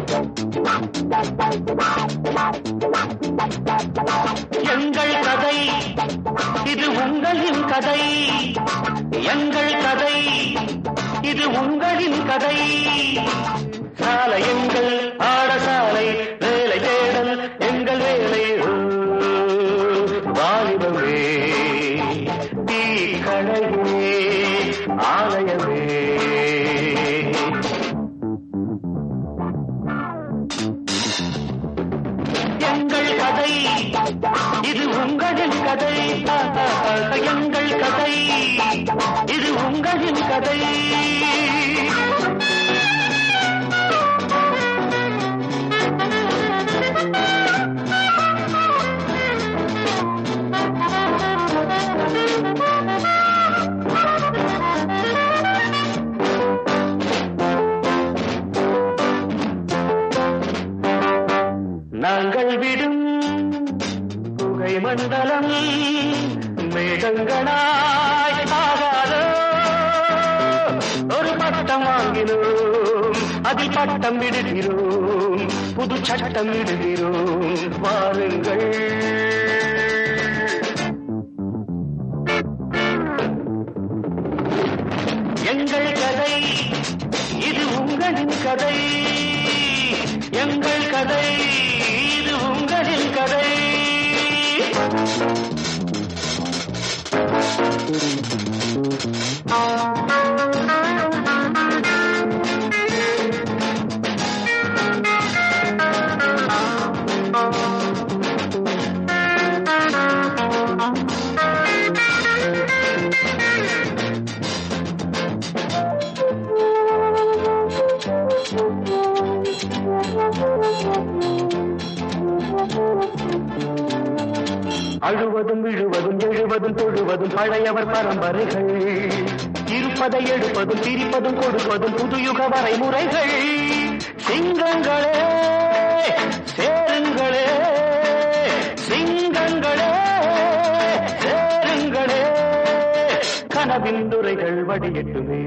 எங்கள் கதை இது உங்களின் கதை எங்கள் கதை இது உங்களின் கதை சாலை எங்கள் ஆடசாலை வேலை தேடல் எங்கள் வேலை ஓ, வாலிபமே தீ கடையே ஆலயமே எங்கள் கதை இது உங்களின் கதை எங்கள் கதை இது உங்களின் கதை நாங்கள் விடும் புகை மண்டலம் மேகங்களாய் ஆகாதோ ஒரு பட்டம் வாங்கினோம் அதில் பட்டம் விடுகிறோம் புது சட்டம் விடுகிறோம் வாருங்கள் எங்கள் கதை இது உங்களின் கதை எங்கள் கதை இது உங்களின் கதை அழுவதும் விழுவதும் எழுவதும் தொழுவதும் பழையவர் பரம்பரைகள் இருப்பதை எடுப்பதும் பிரிப்பதும் கொடுப்பதும் புதுயுக வரைமுறைகள் சிங்கங்களே சேருங்களே சிங்கங்களே சேருங்களே கனவின் துறைகள் வடியட்டுமே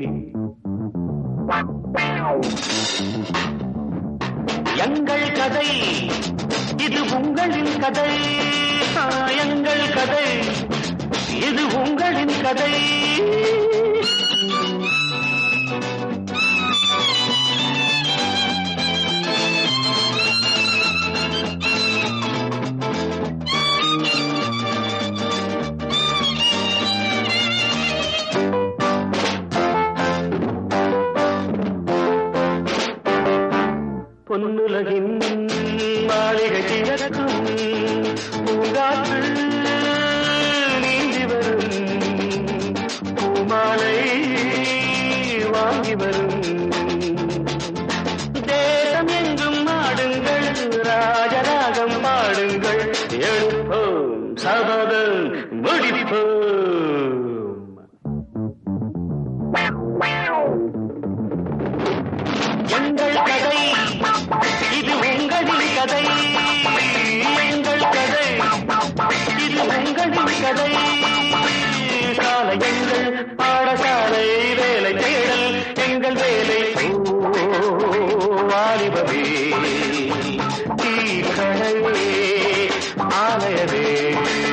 எங்கள் கதை இது உங்களின் கதை ஆ, எங்கள் கதை இது உங்களின் கதை பொன்னுலகின் மாளிகை கிழக்கும் பூங்காற்று நீந்தி வரும் பூமாலை வாங்கி வரும் தேசம் எங்கும் ஆடுங்கள் ராஜராகம் பாடுங்கள் எழுப்போம் சபதம் முடிப்போம் எங்கள் கதை இது உங்களின் கதை எங்கள் கதை இது உங்களின் கதை சாலை எங்கள் பாடசாலை வேலை தேடல் எங்கள் வேலை ஓ, வாலிபமே தீக்கடையே ஆலயமே